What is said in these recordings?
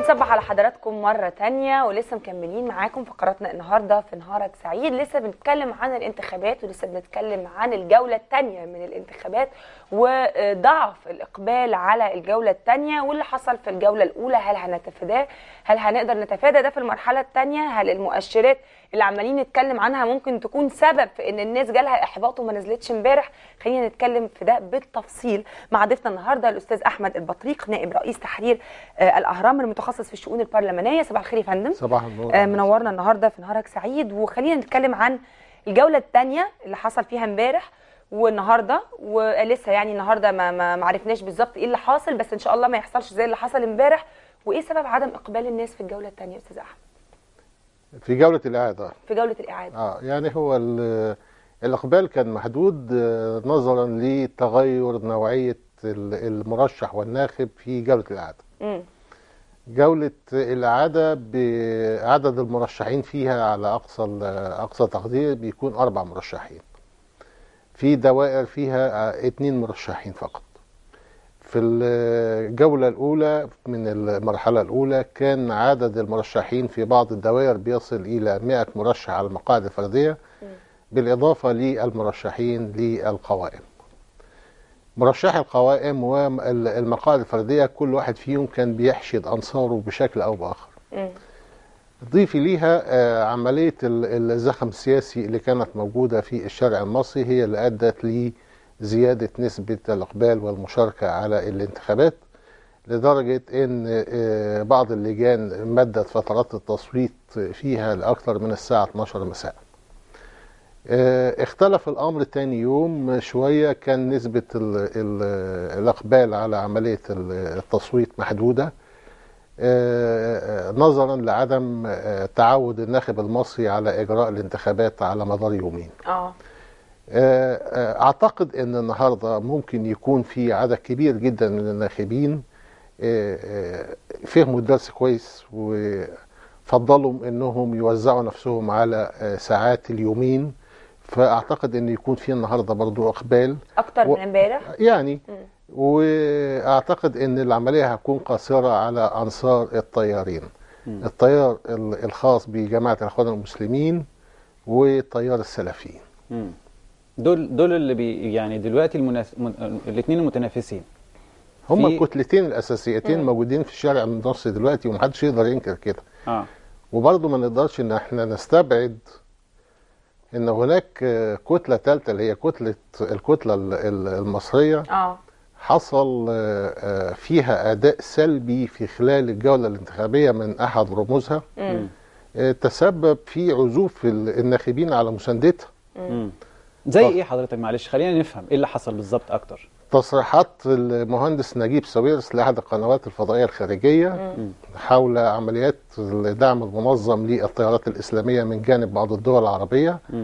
بنصبح على حضراتكم مرة تانية ولسه مكملين معاكم فقراتنا النهاردة في نهارك سعيد لسه بنتكلم عن الانتخابات ولسه بنتكلم عن الجولة التانية من الانتخابات وضعف الإقبال على الجولة التانية واللي حصل في الجولة الأولى هل هنتفاداه هل هنقدر نتفادى ده في المرحلة التانية هل المؤشرات اللي عمالين نتكلم عنها ممكن تكون سبب في ان الناس جالها احباط وما نزلتش امبارح خلينا نتكلم في ده بالتفصيل مع ضيفنا النهارده الاستاذ احمد البطريق نائب رئيس تحرير آه الاهرام المتخصص في الشؤون البرلمانيه صباح الخير يا فندم صباح النور آه منورنا النهارده في نهارك سعيد وخلينا نتكلم عن الجوله الثانيه اللي حصل فيها امبارح والنهارده ولسه يعني النهارده ما ما ما عرفناش بالظبط ايه اللي حاصل بس ان شاء الله ما يحصلش زي اللي حصل امبارح وايه سبب عدم اقبال الناس في الجوله الثانيه يا استاذ احمد في جولة الإعادة في جوله الاعاده اه يعني هو ال- الإقبال كان محدود آه، نظرا لتغير نوعية ال- المرشح والناخب في جولة الإعادة امم جولة الإعادة بعدد المرشحين فيها على أقصى ال- أقصى تقدير بيكون أربع مرشحين في دوائر فيها آه، اتنين مرشحين فقط في الجولة الأولى من المرحلة الأولى كان عدد المرشحين في بعض الدوائر بيصل إلى 100 مرشح على المقاعد الفردية بالإضافة للمرشحين للقوائم مرشحي القوائم والمقاعد الفردية كل واحد فيهم كان بيحشد أنصاره بشكل أو بآخر امم ضيفي ليها آه، عملية ال- الزخم السياسي اللي كانت موجودة في الشارع المصري هي اللي أدت لزيادة نسبة الإقبال والمشاركة على الانتخابات لدرجة أن آه، بعض اللجان مدت فترات التصويت فيها لأكثر من الساعة 12 مساء آه، اختلف الأمر تاني يوم شوية كان نسبة ال ال الإقبال على عملية ال- التصويت محدودة آه، آه، نظرا لعدم آه، تعود الناخب المصري على اجراء الانتخابات على مدار يومين. اه آه، آه، اعتقد ان النهارده ممكن يكون في عدد كبير جدا من الناخبين آه، آه، فهموا الدرس كويس وفضلوا انهم يوزعوا نفسهم على آه، ساعات اليومين فاعتقد ان يكون في النهارده برضو اقبال اكتر و- من امبارح يعني مم. واعتقد ان العمليه هتكون قاصره على انصار الطيارين مم. التيار ال- الخاص بجماعه الاخوان المسلمين والتيار السلفيين مم. دول دول اللي بي يعني دلوقتي المناس... من... الاثنين المتنافسين هم في- الكتلتين الاساسيتين مم. موجودين في الشارع المصري دلوقتي ومحدش يقدر ينكر كده اه وبرضه ما نقدرش ان احنا نستبعد ان هناك آه، كتله ثالثه اللي هي كتله الكتله ال- ال- المصريه اه حصل آه، آه، فيها اداء سلبي في خلال الجوله الانتخابيه من احد رموزها امم آه، تسبب في عزوف ال- الناخبين على مساندتها مم. زي طب. ايه حضرتك معلش خلينا نفهم ايه اللي حصل بالظبط اكتر تصريحات المهندس نجيب ساويرس لاحد القنوات الفضائيه الخارجيه مم. حول عمليات الدعم المنظم للتيارات الاسلاميه من جانب بعض الدول العربيه مم.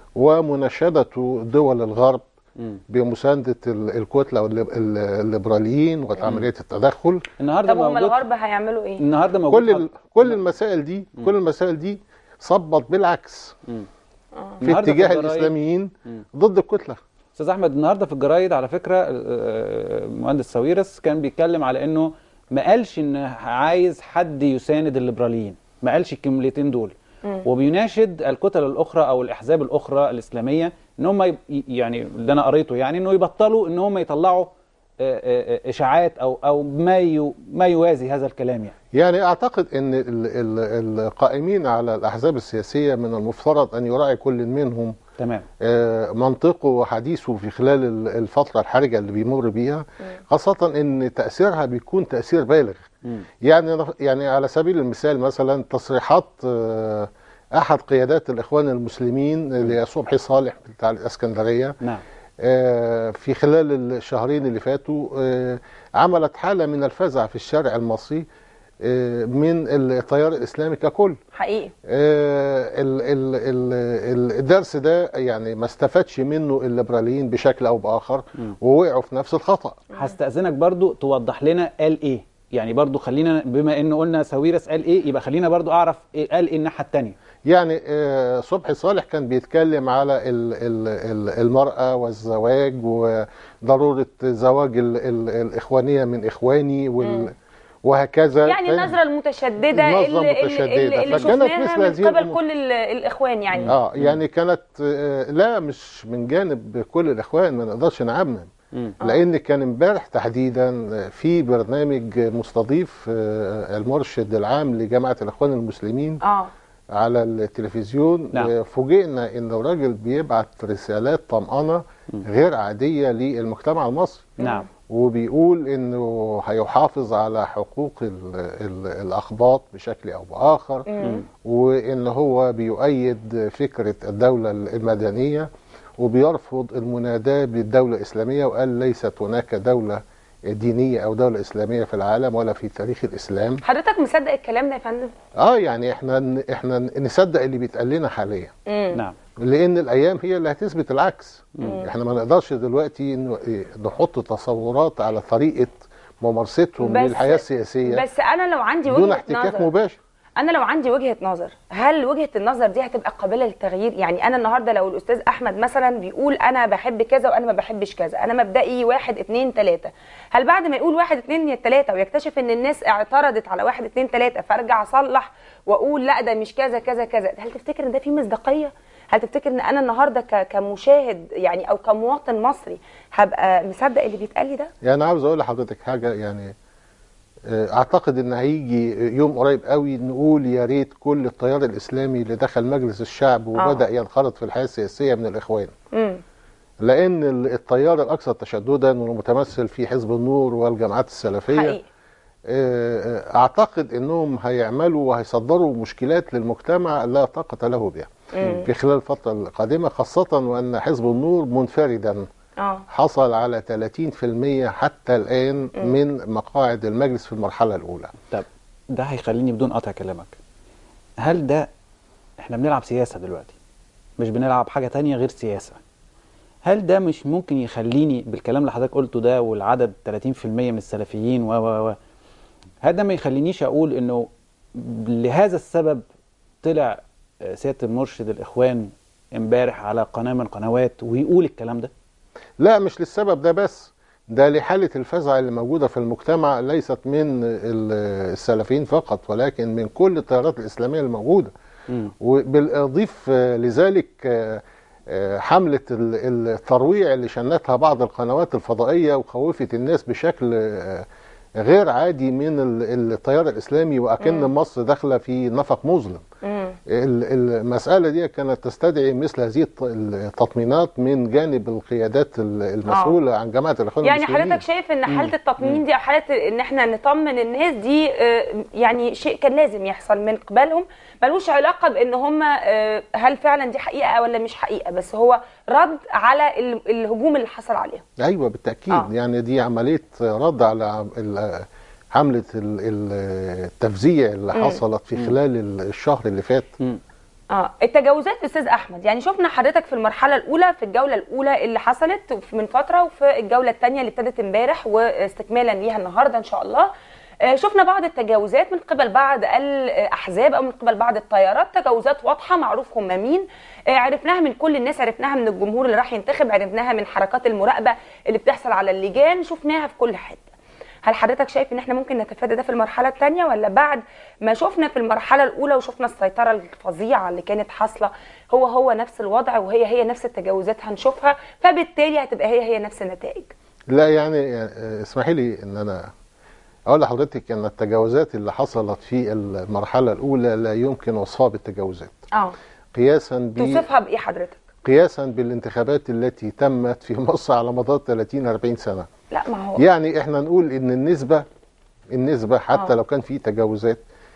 ومناشدته دول الغرب مم. بمسانده ال- الكتله والليب- ال- الليبراليين وعمليه التدخل النهارده طب هم موجود الغرب هيعملوا ايه؟ النهارده موجود كل ال- كل المسائل دي كل المسائل دي صبت بالعكس مم. اه في النهاردة في اتجاه الجرايد- الاسلاميين مم. ضد الكتله استاذ احمد النهارده في الجرايد على فكره آه، المهندس ساويرس كان بيتكلم على انه ما قالش ان عايز حد يساند الليبراليين ما قالش الكلمتين دول مم. وبيناشد الكتل الاخرى او الاحزاب الاخرى الاسلاميه ان هم يب- يعني اللي انا قريته يعني انه يبطلوا ان هم يطلعوا آه، آه، آه، اشاعات او او ما يو ما يوازي هذا الكلام يعني يعني اعتقد ان ال- ال- القائمين على الاحزاب السياسيه من المفترض ان يراعي كل منهم تمام آه، منطقه وحديثه في خلال ال- الفتره الحرجه اللي بيمر بيها خاصه ان تاثيرها بيكون تاثير بالغ مم. يعني يعني على سبيل المثال مثلا تصريحات آه، احد قيادات الاخوان المسلمين اللي هي صبحي صالح بتاع الاسكندريه نعم آه، في خلال الشهرين اللي فاتوا آه، عملت حاله من الفزع في الشارع المصري آه، من التيار الاسلامي ككل حقيقي آه، ال- ال- ال- الدرس ده يعني ما استفادش منه الليبراليين بشكل او باخر مم. ووقعوا في نفس الخطا هستأذنك برضو توضح لنا قال ايه يعني برضو خلينا بما ان قلنا ساويرس قال ايه يبقى خلينا برضو اعرف إيه قال ايه الناحيه الثانيه يعني آه، صبحي صالح كان بيتكلم على ال- ال- ال- المرأة والزواج وضرورة زواج ال- ال- الإخوانية من إخواني وال وهكذا يعني فاهم؟ النظره المتشدده النظرة اللي, المتشددة. اللي, اللي فكانت شفناها مثل من هذه قبل الأمور. كل ال- الاخوان يعني اه يعني كانت آه، لا مش من جانب كل الاخوان ما نقدرش نعمم مم. لان كان امبارح تحديدا في برنامج مستضيف آه، المرشد العام لجامعه الاخوان المسلمين اه على التلفزيون نعم. آه، فوجئنا ان الراجل بيبعت رسالات طمأنة غير عاديه للمجتمع المصري نعم وبيقول انه هيحافظ على حقوق ال ال الاخباط بشكل او باخر مم. وان هو بيؤيد فكره الدوله المدنيه وبيرفض المناداه بالدوله الاسلاميه وقال ليست هناك دوله دينيه او دوله اسلاميه في العالم ولا في تاريخ الاسلام حضرتك مصدق الكلام ده يا فندم؟ اه يعني احنا احنا نصدق اللي بيتقال لنا حاليا مم. نعم لان الايام هي اللي هتثبت العكس احنا ما نقدرش دلوقتي إنه إيه، نحط تصورات على طريقه ممارستهم بس- للحياه السياسيه بس انا لو عندي دون وجهه احتكاك نظر مباشر انا لو عندي وجهه نظر هل وجهه النظر دي هتبقى قابله للتغيير يعني انا النهارده لو الاستاذ احمد مثلا بيقول انا بحب كذا وانا ما بحبش كذا انا مبدئي واحد اتنين تلاته هل بعد ما يقول واحد اتنين تلاته ويكتشف ان الناس اعترضت على واحد اتنين تلاته فارجع اصلح واقول لا ده مش كذا كذا كذا هل تفتكر ان ده فيه مصداقيه هل تفتكر ان انا النهارده ك- كمشاهد يعني او كمواطن مصري هبقى مصدق اللي بيتقال لي ده يعني عاوز اقول لحضرتك حاجه يعني آه، اعتقد ان هيجي يوم قريب قوي نقول يا ريت كل التيار الاسلامي اللي دخل مجلس الشعب وبدا ينخرط في الحياه السياسيه من الاخوان امم لان ال- التيار الاكثر تشددا والمتمثل في حزب النور والجماعات السلفيه حقيقي آه، اعتقد انهم هيعملوا وهيصدروا مشكلات للمجتمع لا طاقه له بها مم. في خلال الفتره القادمه خاصه وان حزب النور منفردا اه حصل على 30% حتى الآن من مقاعد المجلس في المرحلة الأولى طب ده هيخليني بدون قطع كلامك هل ده احنا بنلعب سياسة دلوقتي مش بنلعب حاجة تانية غير سياسة هل ده مش ممكن يخليني بالكلام اللي حضرتك قلته ده والعدد 30% من السلفيين و و و هل ده ما يخلينيش اقول انه لهذا السبب طلع آه، سيادة المرشد الإخوان امبارح على قناة من القنوات ويقول الكلام ده لا مش للسبب ده بس ده لحالة الفزع اللي موجودة في المجتمع ليست من ال- السلفيين فقط ولكن من كل التيارات الإسلامية الموجودة وبالإضيف آه، لذلك آه، آه، حملة ال- الترويع اللي شنتها بعض القنوات الفضائية وخوفت الناس بشكل آه، غير عادي من ال- التيار الإسلامي وأكن مصر داخلة في نفق مظلم امم ال- المسألة دي كانت تستدعي مثل هذه الت- التطمينات من جانب القيادات ال- المسؤولة عن جماعة الإخوان يعني المسلمين حضرتك شايف ان حاله التطمين دي او حاله ان احنا نطمن الناس دي آه، يعني شيء كان لازم يحصل من قبلهم ملوش علاقه بان هم آه، هل فعلا دي حقيقه ولا مش حقيقه بس هو رد على ال- الهجوم اللي حصل عليهم أيوة بالتأكيد آه. يعني دي عملية رد على عم- ال- حملة ال- ال- التفزيع اللي حصلت في خلال ال- الشهر اللي فات اه التجاوزات استاذ احمد يعني شفنا حضرتك في المرحله الاولى في الجوله الاولى اللي حصلت من فتره وفي الجوله الثانيه اللي ابتدت امبارح واستكمالا ليها النهارده ان شاء الله آه، شفنا بعض التجاوزات من قبل بعض الاحزاب او من قبل بعض التيارات تجاوزات واضحه معروف هم مين آه، عرفناها من كل الناس عرفناها من الجمهور اللي راح ينتخب عرفناها من حركات المراقبه اللي بتحصل على اللجان شفناها في كل حته هل حضرتك شايف ان احنا ممكن نتفادى ده في المرحله الثانيه ولا بعد ما شفنا في المرحله الاولى وشفنا السيطره الفظيعه اللي كانت حاصله هو هو نفس الوضع وهي هي نفس التجاوزات هنشوفها فبالتالي هتبقى هي هي نفس النتائج لا يعني يعني اسمحي لي ان انا اقول لحضرتك ان التجاوزات اللي حصلت في المرحله الاولى لا يمكن وصفها بالتجاوزات اه قياسا ب توصفها بايه حضرتك قياسا بالانتخابات التي تمت في مصر على مدار 30 40 سنه لا ما هو يعني احنا نقول ان النسبه النسبه حتى آه. لو كان في تجاوزات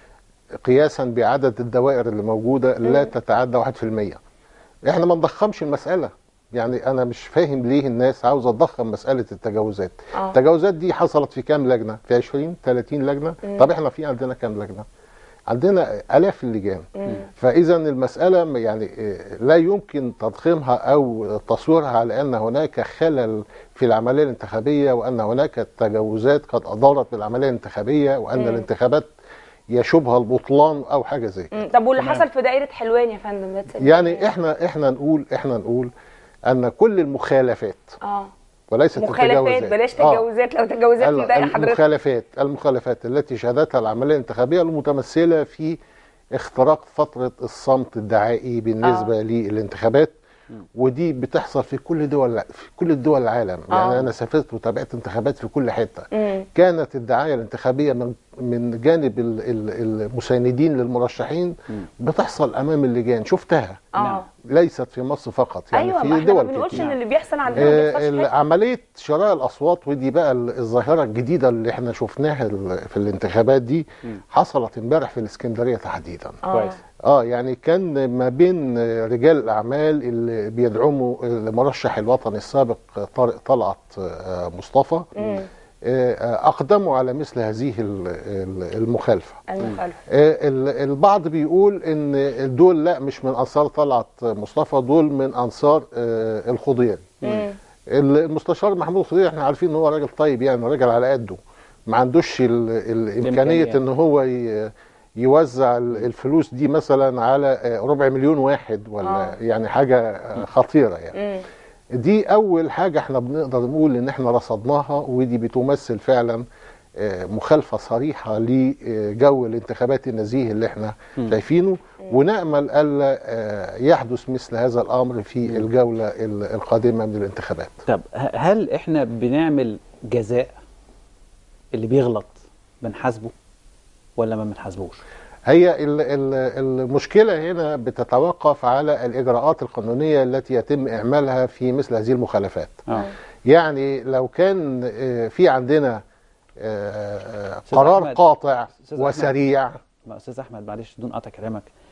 قياسا بعدد الدوائر اللي موجوده لا تتعدى 1% احنا ما نضخمش المساله يعني انا مش فاهم ليه الناس عاوزه تضخم مساله التجاوزات آه. التجاوزات دي حصلت في كام لجنه في 20 30 لجنه طب احنا في عندنا كام لجنه عندنا الاف اللجان فاذا المساله م- يعني آه، لا يمكن تضخيمها او تصويرها على ان هناك خلل في العمليه الانتخابيه وان هناك تجاوزات قد اضرت بالعمليه الانتخابيه وان الانتخابات يشوبها البطلان او حاجه زي كده مم. طب واللي تمام. حصل في دائره حلوان يا فندم ده تسلم يعني احنا احنا نقول احنا نقول ان كل المخالفات اه وليست مخالفات التجاوزات بلاش آه. تجاوزات لو تجاوزات ال- مضايقه حضرتك المخالفات المخالفات التي شهدتها العمليه الانتخابيه المتمثله في اختراق فتره الصمت الدعائي بالنسبه آه. للانتخابات ودي بتحصل في كل دول في كل دول العالم يعني آه. انا سافرت وتابعت انتخابات في كل حته مم. كانت الدعايه الانتخابيه من من جانب ال- ال- المساندين للمرشحين بتحصل امام اللجان شفتها اه ليست في مصر فقط يعني ايوه في ما احنا ما دول بنقولش كتير ان اللي بيحصل عندنا ما آه، بيحصلش ال- حاجة. عمليه شراء الاصوات ودي بقى ال- الظاهره الجديده اللي احنا شفناها ال- في الانتخابات دي حصلت امبارح في الاسكندريه تحديدا آه. كويس اه يعني كان ما بين رجال الاعمال اللي بيدعموا المرشح الوطني السابق طارق طلعت آه، مصطفى مم. آه، اقدموا على مثل هذه ال- ال- المخالفه المخالفه آه، ال- البعض بيقول ان دول لا مش من انصار طلعت مصطفى دول من انصار آه، الخضيري مم. المستشار محمود الخضيري احنا عارفين ان هو راجل طيب يعني راجل على قده ما عندوش ال- الامكانيه الإمكانيات. ان هو ي- يوزع ال- الفلوس دي مثلا على آه، ربع مليون واحد ولا آه. يعني حاجه آه، خطيره يعني مم. دي اول حاجه احنا بنقدر نقول ان احنا رصدناها ودي بتمثل فعلا آه، مخالفه صريحه لجو الانتخابات النزيه اللي احنا شايفينه ونامل الا آه، يحدث مثل هذا الامر في الجوله ال- القادمه من الانتخابات طب ه- هل احنا بنعمل جزاء اللي بيغلط بنحاسبه ولا ما بنحاسبوش هي ال- ال- المشكله هنا بتتوقف على الاجراءات القانونيه التي يتم اعمالها في مثل هذه المخالفات اه يعني لو كان آه، في عندنا آه، آه، أستاذ قرار أحمد، قاطع أستاذ أحمد. وسريع ما استاذ احمد معلش بدون قطع كلامك